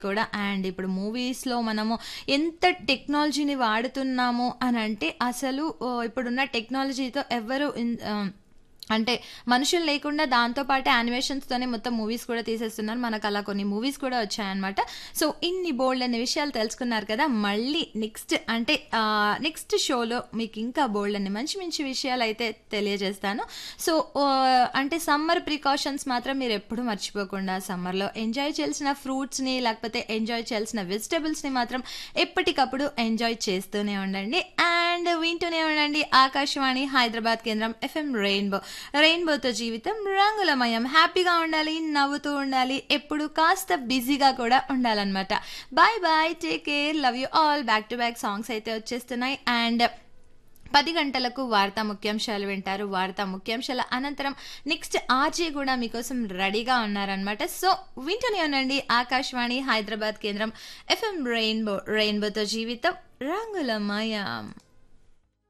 కూడా అండ్ ఇప్పుడు మూవీస్‌లో మనము ఎంత టెక్నాలజీని వాడుతున్నాము అనంటే అసలు ఆహ్, ఇప్పుడున్న టెక్నాలజీతో ఎవ్వరు ఇన్ ఆహ్, అంటే మనుషులు లేకుండా దాంతో పాటు యానిమేషన్స్‌తోనే మొత్తం మూవీస్ కూడా తీసేస్తున్నారు. మనకలా కొన్ని మూవీస్ కూడా వచ్చాయన్నమాట. సో, ఇన్ని బోలెడన్ని విషయాలు తెలుసుకున్నారు కదా! మళ్ళీ నెక్స్ట్ అంటే ఆహ్, నెక్స్ట్ షోలో మీకింకా బోలెడన్ని మంచి మంచి విషయాలైతే తెలియజేస్తాను. సో, ఆహ్, అంటే సమ్మర్ ప్రికాషన్స్ మాత్రం మీరెప్పుడూ మర్చిపోకుండా సమ్మర్‌లో ఎంజాయ్ చేయాల్సిన ఫ్రూట్స్‌ని లేకపోతే ఎంజాయ్ చేయాల్సిన వెజిటబుల్స్‌ని మాత్రం ఎప్పటికప్పుడు ఎంజాయ్ చేస్తూనే ఉండండి. అండ్ వింటూనే ఉండండి ఆకాశవాణి హైదరాబాద్ కేంద్రం ఎఫ్ఎం రెయిన్బో. రెయిన్బోతో జీవితం రంగులమయం. హ్యాపీగా ఉండాలి, నవ్వుతూ ఉండాలి, ఎప్పుడు కాస్త బిజీగా కూడా ఉండాలనమాట. Bye bye. Take care. Love you all. Back to back songs అయితే వచ్చేస్తున్నాయి. అండ్ 10 గంటలకు వార్తా ముఖ్యాంశాలు వింటారు. వార్తా ముఖ్యాంశాల అనంతరం నెక్స్ట్ ఆర్‌జే గూడా మీకోసం రెడీగా ఉన్నారనమాట. సో, వింటూనే ఉండండి ఆకాశవాణి హైదరాబాద్ కేంద్రం ఎఫ్ఎం రెయిన్బో. రెయిన్బోతో జీవితం రంగులమయం.